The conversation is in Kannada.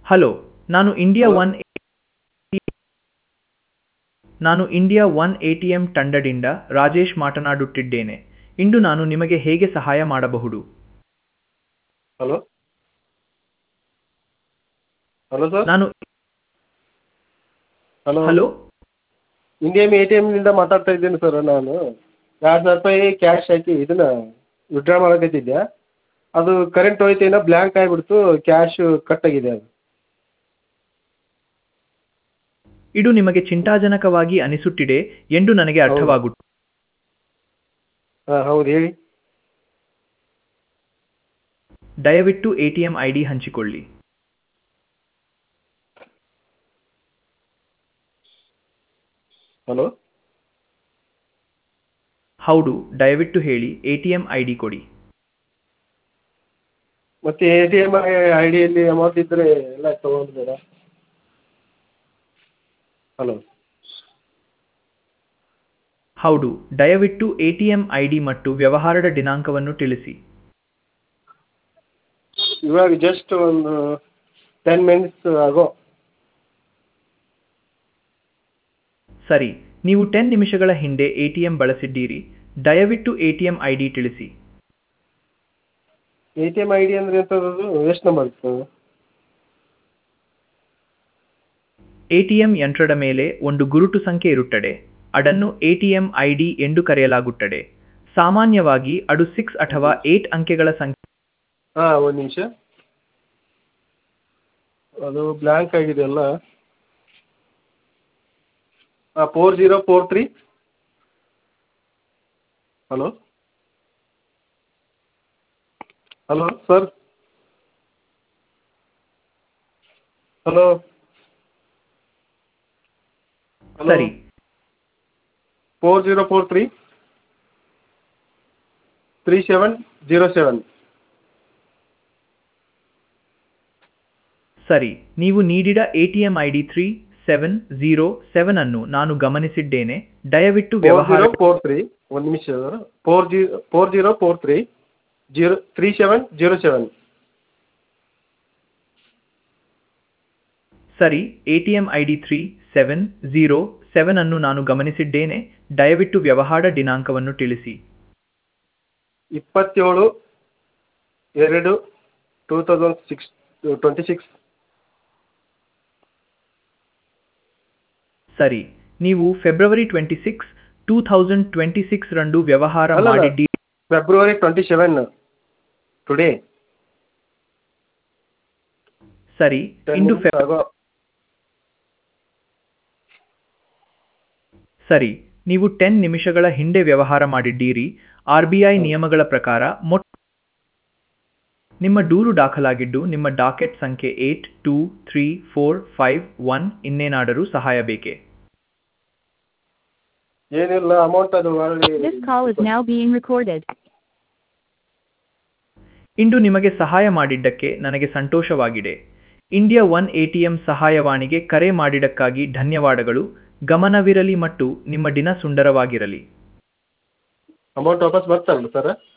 ಹಲೋ ನಾನು ಇಂಡಿಯಾ ಒನ್ ನಾನು India one A T M ತಂಡದಿಂದ ರಾಜೇಶ್ ಮಾತನಾಡುತ್ತಿದ್ದೇನೆ ಇಂದು ನಾನು ನಿಮಗೆ ಹೇಗೆ ಸಹಾಯ ಮಾಡಬಹುದು ಹಲೋ ಹಲೋ ಸರ್ ನಾನು hello hello Indian A T ಎಮ್ನಿಂದ ಮಾತಾಡ್ತಾ ಇದ್ದೀನಿ ಸರ್ ನಾನು ಎರಡು ಸಾವಿರ ರೂಪಾಯಿ ಕ್ಯಾಶ್ ಹಾಕಿ ಇದನ್ನ ವಿಡ್ರಾ ಮಾಡಕತ್ತಿದ್ದೆ ಅದು ಕರೆಂಟ್ ಹೋಯ್ತೇನೋ ಬ್ಲ್ಯಾಂಕ್ ಆಗಿಬಿಡ್ತು ಕ್ಯಾಶು ಕಟ್ ಆಗಿದೆ ಅದು ಇದು ನಿಮಗೆ ಚಿಂತಾಜನಕವಾಗಿ ಅನಿಸುತ್ತಿದೆ ಎಂದು ನನಗೆ ಅರ್ಥವಾಗುತ್ತದೆ ಹಾಂ ಹೌದು ಹೇಳಿ ದಯವಿಟ್ಟು A T M I D ಹಂಚಿಕೊಳ್ಳಿ ಹಲೋ ಹೌದು ದಯವಿಟ್ಟು ಹೇಳಿ A T M I D ಕೊಡಿ ಮತ್ತು ಎ ಟಿ ಎಮ್ ಐ ಡಿಯಲ್ಲಿ ಅಮೌಂಟ್ ಇದ್ದರೆ ಎಲ್ಲ ತೊಗೊಂಡ್ಬಿಡ್ತೀರಾ ಹಲೋ ಹೌದು ದಯವಿಟ್ಟು A T M I D ಮತ್ತು ವ್ಯವಹಾರದ ದಿನಾಂಕವನ್ನು ತಿಳಿಸಿ ಇವಾಗ ಜಸ್ಟ್ ಒಂದು ಟೆನ್ ಮಿನಿಟ್ಸ್ ಆಗೋ ಸರಿ ನೀವು ಟೆನ್ ನಿಮಿಷಗಳ ಹಿಂದೆ ಎ ಟಿ ಎಂ ಬಳಸಿದ್ದೀರಿ ದಯವಿಟ್ಟು A T M I D ತಿಳಿಸಿ A T M I D ಅಂದರೆ ಎಂಥದ್ದು ಎಷ್ಟು ನಂಬರ್ ಇತ್ತು ಎ ಟಿ ಎಂ ಯಂತ್ರದ ಮೇಲೆ ಒಂದು ಗುರುತು ಸಂಖ್ಯೆ ಇರುತ್ತದೆ ಅದನ್ನು A T M I D ಎಂದು ಕರೆಯಲಾಗುತ್ತದೆ ಸಾಮಾನ್ಯವಾಗಿ ಅದು ಸಿಕ್ಸ್ ಅಥವಾ ಏಟ್ ಅಂಕೆಗಳ ಸಂಖ್ಯೆ ಹಾಂ ಒಂದು ನಿಮಿಷ ಅದು ಬ್ಲ್ಯಾಂಕ್ ಆಗಿದೆಯಲ್ಲ ಹಾಂ four zero four three hello hello sir hello ಸರಿ four zero four three three seven zero seven ಸರಿ ನೀವು ನೀಡಿದ A T M I D three seven zero seven ಅನ್ನು ನಾನು ಗಮನಿಸಿದ್ದೇನೆ ದಯವಿಟ್ಟು ಫೋರ್ ವ್ಯವಹಾರ ಜೀರೋ ಫೋರ್ ತ್ರೀ ಒಂದು ನಿಮಿಷ ಫೋರ್ ಜೀ four zero four three zero three seven zero seven ಸರಿ A T M I D three seven zero seven ಅನ್ನು ನಾನು ಗಮನಿಸಿದ್ದೇನೆ ದಯವಿಟ್ಟು ವ್ಯವಹಾರ ದಿನಾಂಕವನ್ನು ತಿಳಿಸಿ ಇಪ್ಪತ್ತೇಳು ಎರಡು two thousand six twenty six ಸರಿ ನೀವು February twenty six two thousand twenty six ರಂದು ವ್ಯವಹಾರ ಅಲ್ಲಲ್ಲ. ಮಾಡಿದ್ದೀರಿ ಫೆಬ್ರವರಿ ಟ್ವೆಂಟಿ ಸೆವೆನ್ ಟುಡೇ ಸರಿ ಇಂದು ಫೆ ಸರಿ ನೀವು ಟೆನ್ ನಿಮಿಷಗಳ ಹಿಂದೆ ವ್ಯವಹಾರ ಮಾಡಿದ್ದೀರಿ ಆರ್ ಬಿ ಐ ನಿಯಮಗಳ ಪ್ರಕಾರ ಮೊಟ್ಟ ನಿಮ್ಮ ದೂರು ದಾಖಲಾಗಿದ್ದು ನಿಮ್ಮ ಡಾಕೆಟ್ ಸಂಖ್ಯೆ eight two three four five one ಇನ್ನೇನಾದರೂ ಸಹಾಯ ಬೇಕೇ ಏನಿಲ್ಲ ಅಮೌಂಟ್ ಅದು This call is now being recorded. ಇಂದು ನಿಮಗೆ ಸಹಾಯ ಮಾಡಿದ್ದಕ್ಕೆ ನನಗೆ ಸಂತೋಷವಾಗಿದೆ ಇಂಡಿಯಾ ಒನ್ ಎಟಿಎಂ ಸಹಾಯವಾಣಿಗೆ ಕರೆ ಮಾಡಿದ್ದಕ್ಕಾಗಿ ಧನ್ಯವಾದಗಳು ಗಮನವಿರಲಿ ಮತ್ತು ನಿಮ್ಮ ದಿನ ಸುಂದರವಾಗಿರಲಿ ಅಮೌಂಟ್ ವಾಪಸ್ ಬರ್ತಲ್ಲ ಸರ್